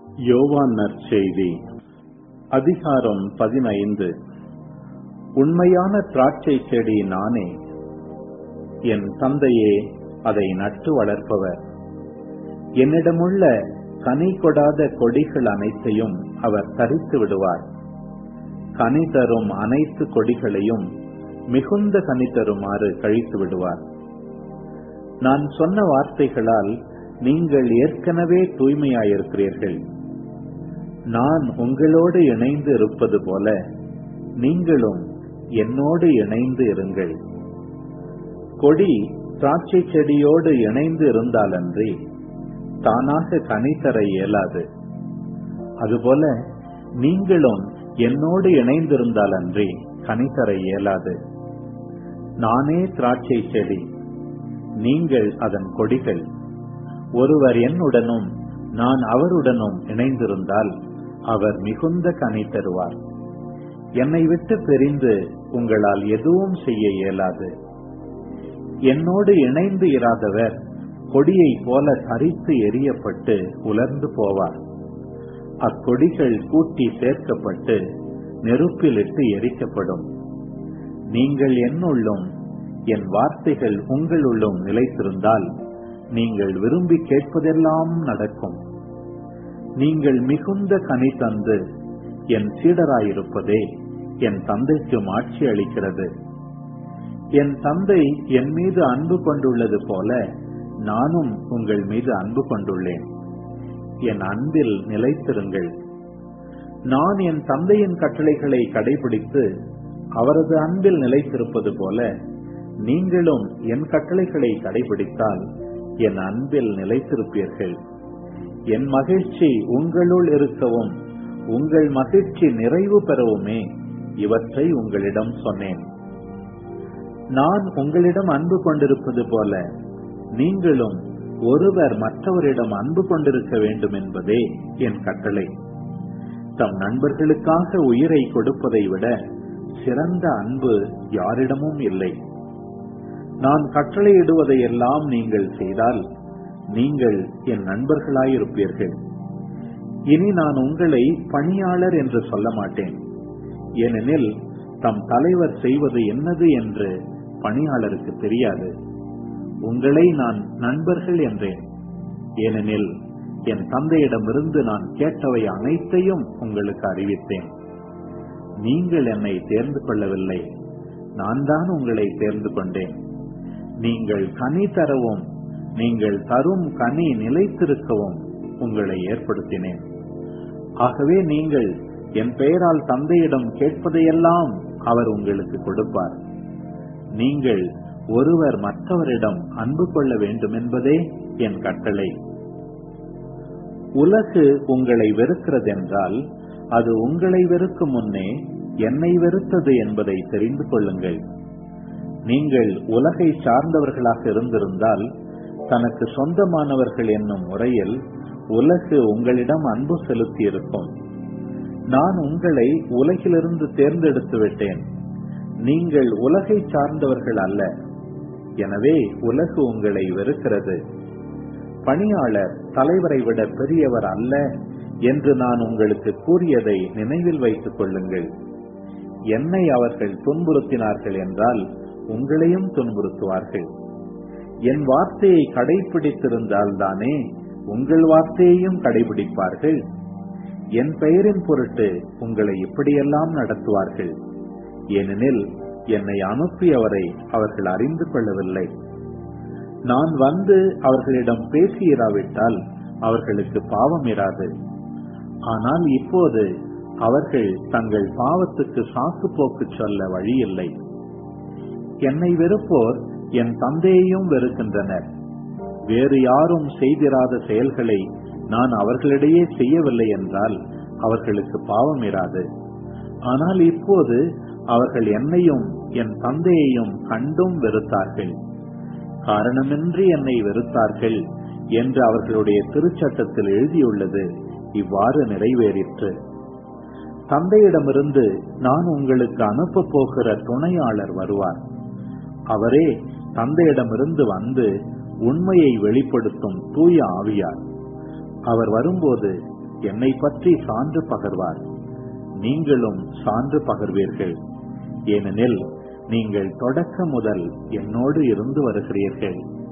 யோவான் நற்செய்தி அதிகாரம் பதினைந்து உண்மையான திராட்சை செடி நானே என் தந்தையே அதை நட்டு வளர்ப்பவர் என்னிடமுள்ள கனி கொடாத கொடிகள் அனைத்தையும் அவர் தரித்து விடுவார் கனி தரும் அனைத்து கொடிகளையும் மிகுந்த கனி தருமாறு கழித்து விடுவார் நான் சொன்ன வார்த்தைகளால் நீங்கள் ஏற்கனவே தூய்மையாயிருக்கிறீர்கள் நான் உங்களோடு இணைந்து இருப்பது போல நீங்களும் என்னோடு இணைந்து இருங்கள் கொடி திராட்சை செடியோடு இணைந்து இருந்தாலன்றி தானாக கனி தர இயலாது அதுபோல நீங்களும் என்னோடு இணைந்திருந்தாலன்றி கனி தர இயலாது நானே திராட்சை செடி நீங்கள் அதன் கொடிகள் ஒருவர் என்னுடனும் நான் அவருடனும் இணைந்திருந்தால் அவர் மிகுந்த கனி தருவார் என்னை விட்டு பிரிந்து உங்களால் எதுவும் செய்ய இயலாது என்னோடு இணைந்து இராதவர் கொடியை போல தரித்து எரியப்பட்டு உலர்ந்து போவார் அக்கொடிகள் கூட்டி சேர்க்கப்பட்டு நெருப்பிலிட்டு எரிக்கப்படும் நீங்கள் என்னுள்ளும் என் வார்த்தைகள் உங்களுள்ளும் நிலைத்திருந்தால் நீங்கள் விரும்பி கேட்பதெல்லாம் நடக்கும் நீங்கள் மிகுந்த கனி தந்து என் சீடராயிருப்பதே என் தந்தைக்கு ஆட்சி அளிக்கிறது என் தந்தை என் மீது அன்பு கொண்டுள்ளது போல நானும் உங்கள் மீது அன்பு கொண்டுள்ளேன் என் அன்பில் நிலைத்திருங்கள் நான் என் தந்தையின் கட்டளைகளை கடைபிடித்து அவரது அன்பில் நிலைத்திருப்பது போல நீங்களும் என் கட்டளைகளை கடைபிடித்தால் என் அன்பில் நிலைத்திருப்பீர்கள் என் மகிழ்ச்சி உங்களுள் இருக்கவும் உங்கள் மகிழ்ச்சி நிறைவு பெறவுமே இவற்றை உங்களிடம் சொன்னேன் நான் உங்களிடம் அன்பு கொண்டிருப்பது போல நீங்களும் ஒருவர் மற்றவரிடம் அன்பு கொண்டிருக்க வேண்டும் என்பதே என் கட்டளை தம் நண்பர்களுக்காக உயிரை கொடுப்பதை விட சிறந்த அன்பு யாரிடமும் இல்லை நான் கட்டளையிடுவதையெல்லாம் நீங்கள் செய்தால் நீங்கள் என் நண்பர்களாயிருப்பீர்கள் இனி நான் உங்களை பணியாளர் என்று சொல்ல மாட்டேன் ஏனெனில் தம் தலைவர் செய்வது என்னது என்று பணியாளருக்கு தெரியாது உங்களை நான் நண்பர்கள் என்றேன் ஏனெனில் என் தந்தையிடமிருந்து நான் கேட்டவை அனைத்தையும் உங்களுக்கு அறிவித்தேன் நீங்கள் என்னை தேர்ந்து கொள்ளவில்லை நான் தான் உங்களை தேர்ந்து கொண்டேன் நீங்கள் கனி தரவும் நீங்கள் தரும் கனி நிலைத்திருக்கவும் உங்களை ஏற்படுத்தினேன் ஆகவே நீங்கள் என் பெயரால் தந்தையிடம் கேட்பதையெல்லாம் அவர் உங்களுக்கு கொடுப்பார் நீங்கள் ஒருவர் மற்றவரிடம் அன்பு கொள்ள வேண்டும் என்பதே என் கட்டளை உலகு உங்களை வெறுக்கிறதென்றால் அது உங்களை வெறுக்கும் முன்னே என்னை வெறுத்தது என்பதை தெரிந்து கொள்ளுங்கள் நீங்கள் உலகை சார்ந்தவர்களாக இருந்திருந்தால் தனக்கு சொந்தமானவர்கள் என்னும் முறையில் உலகு உங்களிடம் அன்பு செலுத்தி இருக்கும் நான் உங்களை உலகிலிருந்து தேர்ந்தெடுத்து விட்டேன் நீங்கள் உலகை சார்ந்தவர்கள் அல்ல எனவே உலகு உங்களை வெறுக்கிறது பணியாளர் தலைவரை விட பெரியவர் அல்ல என்று நான் உங்களுக்கு கூறியதை நினைவில் வைத்துக் கொள்ளுங்கள் என்னை அவர்கள் துன்புறுத்தினார்கள் என்றால் உங்களையும் துன்புறுத்துவார்கள் என் வார்த்தையை கடைபிடித்திருந்தால் தானே உங்கள் வார்த்தையையும் கடைபிடிப்பார்கள் என் பெயரின் பொருட்டு உங்களை இப்படியெல்லாம் நடத்துவார்கள் ஏனெனில் என்னை அனுப்பியவரை அவர்கள் அறிந்து கொள்ளவில்லை நான் வந்து அவர்களிடம் பேசியிராவிட்டால் அவர்களுக்கு பாவம் இராது ஆனால் இப்போது அவர்கள் தங்கள் பாவத்துக்கு சாக்கு போக்கு சொல்ல வழியில்லை என்னை வெறுப்போர் என் தந்தையையும் வெறுக்கின்றனர் வேறு யாரும் செய்திராத செயல்களை நான் அவர்களிடையே செய்யவில்லை என்றால் அவர்களுக்கு பாவம் இராது ஆனால் இப்போது அவர்கள் என்னையும் என் தந்தையையும் கண்டும் வெறுத்தார்கள் காரணமின்றி என்னை வெறுத்தார்கள் என்று அவர்களுடைய திருச்சட்டத்தில் எழுதியுள்ளது இவ்வாறு நிறைவேறிற்று தந்தையிடமிருந்து நான் உங்களுக்கு அனுப்ப போகிற துணையாளர் வருவார் அவரே தந்தையிடமிருந்து வந்து உண்மையை வெளிப்படுத்தும் தூய ஆவியார் அவர் வரும்போது என்னை பற்றி சான்று பகர்வார் நீங்களும் சான்று பகர்வீர்கள் ஏனெனில் நீங்கள் தொடக்க முதல் என்னோடு இருந்து வருகிறீர்கள்